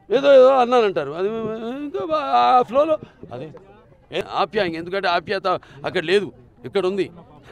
ఏదో ఏదో అన్నానంటారు అది ఇంకా బా- ఆ ఫ్లోలో అదే ఏ- ఆప్యాయం ఎందుకంటే ఆప్యాయత అక్కడ లేదు ఇక్కడ ఉంది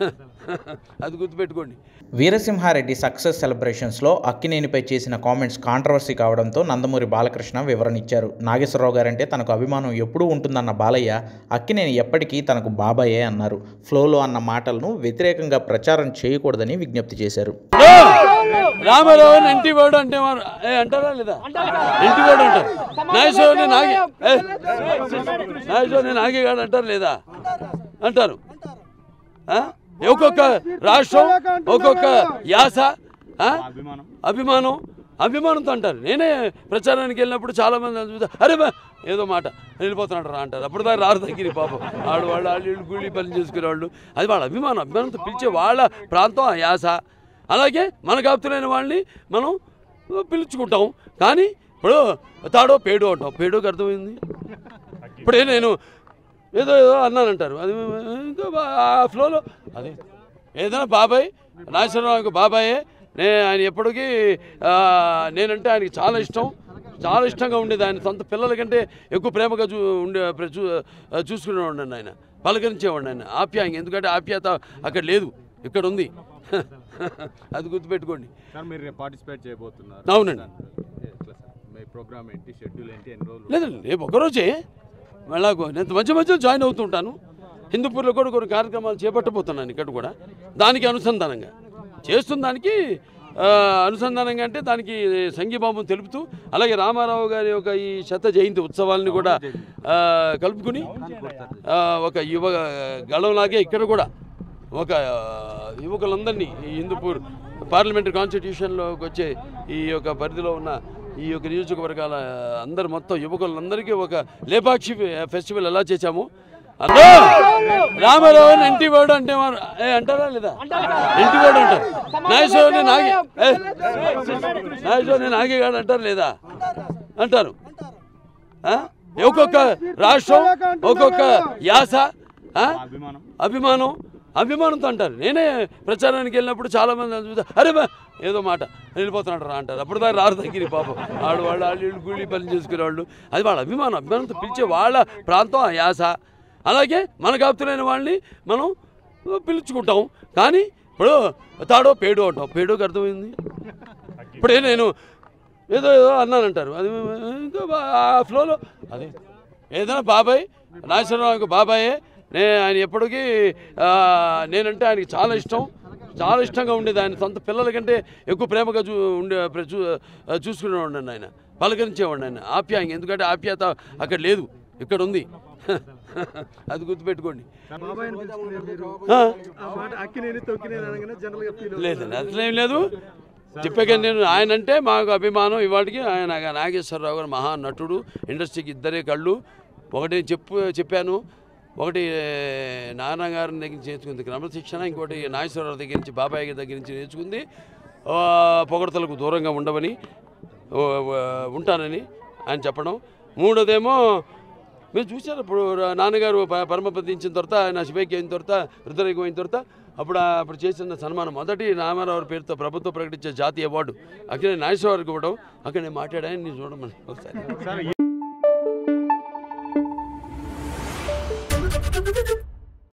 అది గుర్తుపెట్టుకోండి వీరసింహారెడ్డి సక్సెస్ సెలబ్రేషన్స్లో అక్కినేనిపై చేసిన కామెంట్స్ కాంట్రవర్సీ కావడంతో నందమూరి బాలకృష్ణ వివరణ ఇచ్చారు నాగేశ్వరరావు గారంటే తనకు అభిమానం ఎప్పుడూ ఉంటుందన్న బాలయ్య అక్కినేని ఎప్పటికీ తనకు బాబాయే అన్నారు ఫ్లోలో అన్న మాటలను వ్యతిరేకంగా ప్రచారం చేయకూడదని విజ్ఞప్తి చేశారు రామారావు ఇంటి వాడు అంటే వారు ఏ అంటారా లేదా ఇంటి వాడు అంటారు నాగేశ్వరుని నాగి ఏ, నాగేశ్వరుని నాగిగాడు అంటారు లేదా అంటారు ఆ? ఒక్కొక్క రాష్ట్రం ఒక్కొక్క యాస ఆ? అభిమానం అభిమానంతో అంటారు నేనే ప్రచారానికి వెళ్ళినప్పుడు చాలా మంది నన్ను చూస్తే అరే బా ఏదో మాట వెళ్ళిపోతున్నాడు రా అంటారు అప్పుడు దాకా రారు దగ్గర పాపం ఆడు వాళ్ళు వాళ్ళు వీళ్ళు కూలీ పని చేసుకునే వాళ్ళు అది వాళ్ళ అభిమానం అభిమానంతో పిలిచే వాళ్ళ ప్రాంతం ఆ యాస అలాగే మనకు ఆప్తులైన వాళ్ళని మనం పిలుచుకుంటాం కానీ ఇప్పుడు తాడో పేడో అంటాం పేడోకి అర్థమైంది ఇప్పుడే నేను ఏదో ఏదో అన్నానంటారు అది ఇంకా బా- ఆ ఫ్లోలో అదే ఏదైనా బాబాయ్ నాగేశ్వరరావుకి బాబాయే నే ఆయన ఎప్పటికీ ఆ, నేనంటే ఆయనకి చాలా ఇష్టం చాలా ఇష్టంగా ఉండేది ఆయన సొంత పిల్లల కంటే ఎక్కువ ప్రేమగా చూ ఉండే ప్ర- చూ చూసుకునేవాడిని ఆయన పలకరించేవాడిని ఆయన ఆప్యాయం ఎందుకంటే ఆప్యాయత అక్కడ లేదు ఇక్కడ ఉంది అది గుర్తుపెట్టుకోండి సార్ మీరు రేపు పార్టిసిపేట్ చేయబోతున్నారు అవునండి. ఎట్లా సార్ మీ ప్రోగ్రామ్ ఏంటి షెడ్యూల్ ఏంటి ఎన్ని రోజులు లేదండి రేపు ఒకరోజే మళ్ళా నేను మధ్య మధ్యలో జాయిన్ అవుతుంటాను హిందూపూర్లో కూడా కొన్ని కార్యక్రమాలు చేపట్టబోతున్నాను ఇక్కడ కూడా దానికి అనుసంధానంగా చేస్తున్న దానికి ఆ, అనుసంధానంగా అంటే దానికి సంఘీభావం తెలుపుతూ అలాగే రామారావు గారి యొక్క ఈ శత జయంతి ఉత్సవాలని కూడా ఆ, కలుపుకుని ఆ, ఒక యువ గళంలాగే ఇక్కడ కూడా ఒక ఆ, యువకులందరినీ ఈ హిందూపూర్ పార్లమెంటరీ కాన్స్టిట్యూషన్లోకి వచ్చే ఈ యొక్క పరిధిలో ఉన్న ఈ యొక్క నియోజకవర్గాల అందరు మొత్తం యువకులందరికీ ఒక లేపాక్షి ఫెస్టివల్ ఎలా చేశాము అన్నా రామారావు ఇంటి వాడు అంటే వారు ఏ అంటారా లేదా ఇంటి వాడు అంటారు నాగేశ్వరుని నాగి ఏ, నాగేశ్వరుని నాగిగాడు అంటారు లేదా అంటారు ఆ? ఒక్కొక్క రాష్ట్రం ఒక్కొక్క యాస ఆ? అభిమానం అభిమానం అభిమానంతో అంటారు నేనే ప్రచారానికి వెళ్ళినప్పుడు చాలా మంది నన్ను చూస్తే అరే బా ఏదో మాట వెళ్ళిపోతున్నాడు రా అంటారు అప్పుడు దాకా రారు దగ్గర పాపం ఆడు వాళ్ళు వాళ్ళు వీళ్ళు కూలీ పని చేసుకునే వాళ్ళు అది వాళ్ళ అభిమానం అభిమానంతో పిలిచే వాళ్ళ ప్రాంతం ఆ యాస అలాగే మనకు ఆప్తులైన వాళ్ళని మనం పిలుచుకుంటాం కానీ ఇప్పుడు తాడో పేడో అంటాం పేడోకి అర్థమైంది ఇప్పుడే నేను ఏదో ఏదో అన్నానంటారు అది ఇంకా బా- ఆ ఫ్లోలో అదే ఏదైనా బాబాయ్ నాగేశ్వరరావుకి బాబాయే నే ఆయన ఎప్పటికీ ఆ, నేనంటే ఆయనకి చాలా ఇష్టం చాలా ఇష్టంగా ఉండేది ఆయన సొంత పిల్లల కంటే ఎక్కువ ప్రేమగా చూ ఉండే ప్ర- చూ చూసుకునేవాడిని ఆయన పలకరించేవాడిని ఆయన ఆప్యాయం ఎందుకంటే ఆప్యాయత అక్కడ లేదు ఇక్కడ ఉంది అది గుర్తుపెట్టుకోండి బాబాయ్ అనిపించుకునే మీరు ఆ, ఆ మాట అక్కినేని తొక్కినేని అనగానే జనరల్ గా ఫీల్ లేదండి అట్లేం లేదు చెప్పాక నేను ఆయన అంటే మాకు అభిమానం ఇవాటికి ఆయన నాగేశ్వరరావు గారు మహా నటుడు ఇండస్ట్రీకి ఇద్దరే కళ్ళు ఒకటి చెప్పు చెప్పాను ఒకటి నాన్న గారి దగ్గర నుంచి నేర్చుకుంది క్రమశిక్షణ ఇంకోటి నాగేశ్వరరావు దగ్గర నుంచి బాబాయ్ గారి దగ్గర నుంచి నేర్చుకుంది ఆ, పొగడతలకు దూరంగా ఉండవని ఓ, ఓ, ఉంటానని ఆయన చెప్పడం మూడోదేమో మీరు చూశారు ఇప్పుడు రా- నాన్నగారు ప- పరమపదించిన తర్వాత ఆయన శివైక్య అయిన తర్వాత రుద్రరేఖం అయిన తర్వాత అప్పుడు ఆ- అప్పుడు చేసిన సన్మానం మొదటి రామారావు పేరుతో ప్రభుత్వం ప్రకటించే జాతీయ అవార్డు అక్కడ నాగేశ్వరరావుకి ఇవ్వడం అక్కడ నేను మాట్లాడాను నేను చూడమని ఒకసారి సార్